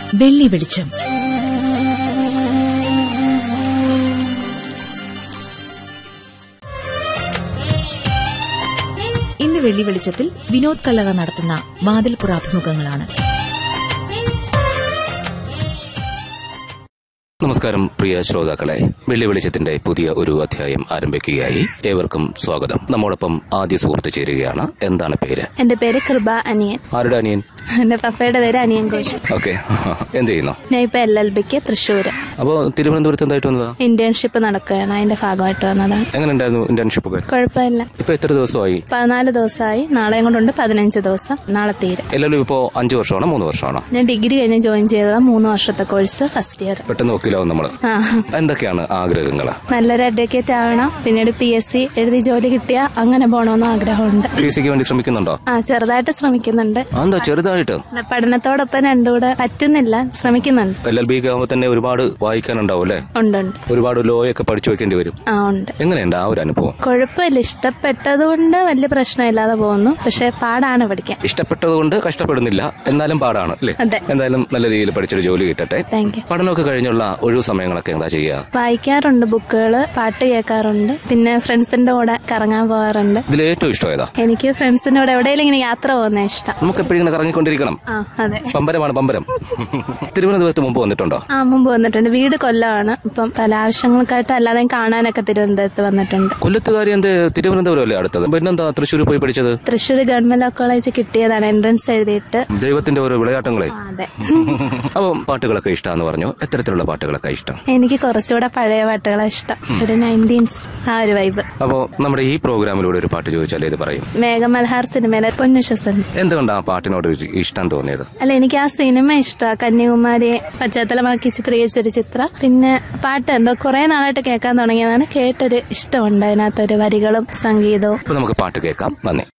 വെള്ളി വെളിച്ചം ഇന്ന് വെള്ളി വെളിച്ചത്തിൽ വിനോദ് കല്ലറ നടത്തുന്ന വാതിൽപ്പുറ അഭിമുഖങ്ങളാണ് നമസ്കാരം പ്രിയ ശ്രോതാക്കളെ വെള്ളി വെളിച്ചത്തിന്റെ പുതിയ ഒരു അധ്യായം ആരംഭിക്കുകയായി ഏവർക്കും സ്വാഗതം നമ്മോടൊപ്പം ആദ്യ സുഹൃത്ത് ചേരുകയാണ് എന്താണ് പേര് എന്റെ പേര് കൃപ അനിയൻ ആരുടെ അനിയൻ എന്റെ പപ്പയുടെ പേര് അനിയൻ ഘോഷ് ഓക്കെ എന്ത് ചെയ്യുന്നു ഞാൻ ഇപ്പൊ എൽ എൽ ബിക്ക് തൃശ്ശൂര് അപ്പോ തിരുവനന്തപുരത്ത് എന്തായിട്ട് വന്നതാ ഇന്റേൺഷിപ്പ് നടക്കുകയാണ് അതിന്റെ ഭാഗമായിട്ട് വന്നതാണ് എങ്ങനെ ഉണ്ടായിരുന്നു ഇന്റേൺഷിപ്പ് ഒക്കെ കുഴപ്പമില്ല ഇപ്പൊ എത്ര ദിവസമായി പതിനാല് ദിവസമായി നാളെയും കൊണ്ടുണ്ട് പതിനഞ്ച് ദിവസം നാളെ തീരെ എല്ലാവരും ഇപ്പോ അഞ്ചു വർഷമാണോ മൂന്ന് വർഷമാണോ ഞാൻ ഡിഗ്രി കഴിഞ്ഞ് ജോയിൻ ചെയ്തത് മൂന്ന് വർഷത്തെ കോഴ്സ് ഫസ്റ്റ് ഇയർ പെട്ടെന്ന് വക്കീലാവും നമ്മള് ആ എന്തൊക്കെയാണ് ആഗ്രഹങ്ങൾ നല്ലൊരു അഡ്വക്കേറ്റ് ആവണം പിന്നീട് പി എസ് സി എഴുതി ജോലി കിട്ടിയ അങ്ങനെ പോകണമെന്ന് ആഗ്രഹമുണ്ട് പി സിക്ക് വേണ്ടി ശ്രമിക്കുന്നുണ്ടോ ആ ചെറുതായിട്ട് ശ്രമിക്കുന്നുണ്ട് എന്താ ചെറുതായിട്ട് പഠനത്തോടൊപ്പം രണ്ടും കൂടെ പറ്റുന്നില്ല ശ്രമിക്കുന്നുണ്ട് എൽ എൽ ബി ആകുമ്പോൾ തന്നെ ഒരുപാട് വായിക്കാനുണ്ടാവും അല്ലേ ഉണ്ട് ഉണ്ട് ഒരുപാട് ലോ ഒക്കെ പഠിച്ചു വെക്കേണ്ടി വരും ആ ഉണ്ട് എങ്ങനെയുണ്ട് ആ ഒരു അനുഭവം കുഴപ്പമില്ല ഇഷ്ടപ്പെട്ടതുകൊണ്ട് വലിയ പ്രശ്നമില്ലാതെ പോകുന്നു പക്ഷെ പാടാണ് പഠിക്കാൻ ഇഷ്ടപ്പെട്ടതുകൊണ്ട് കഷ്ടപ്പെടുന്നില്ല എന്നാലും പാടാണ് അല്ലേ അതെ. എന്തായാലും നല്ല രീതിയിൽ പഠിച്ചൊരു ജോലി കിട്ടട്ടെ താങ്ക് യു പഠനമൊക്കെ കഴിഞ്ഞുള്ള ഒഴിവു സമയങ്ങളൊക്കെ എന്താ ചെയ്യുക വായിക്കാറുണ്ട് ബുക്കുകള് പാട്ട് കേൾക്കാറുണ്ട് പിന്നെ ഫ്രണ്ട്സിന്റെ കൂടെ കറങ്ങാൻ പോകാറുണ്ട് ഇതിൽ ഏറ്റവും ഇഷ്ടം ഏതാ എനിക്ക് ഫ്രണ്ട്സിന്റെ കൂടെ എവിടെയെങ്കിലും ഇങ്ങനെ യാത്ര പോകുന്ന ഇഷ്ടം നമുക്ക് എപ്പോഴും ഇങ്ങനെ കറങ്ങിക്കൊണ്ടിരിക്കണം ആ അതെ പമ്പരമാണ് പമ്പരം തിരുവനന്തപുരത്ത് മുമ്പ് വന്നിട്ടുണ്ടോ ആ മുമ്പ് വന്നിട്ടുണ്ട് വീട് കൊല്ലമാണ് ഇപ്പം പല ആവശ്യങ്ങൾക്കായിട്ട് അല്ലാതെ കാണാനൊക്കെ തിരുവനന്തപുരത്ത് വന്നിട്ടുണ്ട് കൊല്ലത്തുകാരി എന്ത് തിരുവനന്തപുരം അല്ലേ അടുത്തത് പിന്നെന്താ തൃശ്ശൂർ പോയി പഠിച്ചത് തൃശ്ശൂർ ഗവൺമെന്റ് ലോ കോളേജ് കിട്ടിയതാണ് എൻട്രൻസ് എഴുതിയിട്ട് ദൈവത്തിന്റെ ഓരോ വിളയാട്ടങ്ങളെ ആ, അതെ അപ്പം പാട്ടുകളൊക്കെ ഇഷ്ടമാന്ന് പറഞ്ഞു എത്തരത്തിലുള്ള പാട്ടുകളൊക്കെ ഇഷ്ടം എനിക്ക് കുറച്ചുകൂടെ പഴയ പാട്ടുകളെ ഇഷ്ടം ഒരു നയൻറ്റീൻസ് ആ ഒരു വൈബ് അപ്പോൾ നമ്മുടെ ഈ പ്രോഗ്രാമിലൂടെ ഒരു പാട്ട് ചോദിച്ചാൽ ഇത് പറയും മേഘമൽഹാർ സിനിമയിലെ പൊന്നുശ്വസൻ എന്തുകൊണ്ട് ആ പാട്ടിനോട് ഒരു ഇഷ്ടം തോന്നിയത് അല്ല എനിക്ക് ആ സിനിമ ഇഷ്ടമാണ് കന്യാകുമാരിയെ പശ്ചാത്തലമാക്കി ചിത്രീകരിച്ചൊരു ചിത്രം പിന്നെ പാട്ട് എന്തോ കുറെ നാളായിട്ട് കേൾക്കാൻ തുടങ്ങിയതാണ് കേട്ടൊരു ഇഷ്ടമുണ്ട് അതിനകത്തൊരു വരികളും സംഗീതവും അപ്പൊ നമുക്ക് പാട്ട് കേൾക്കാം നന്ദി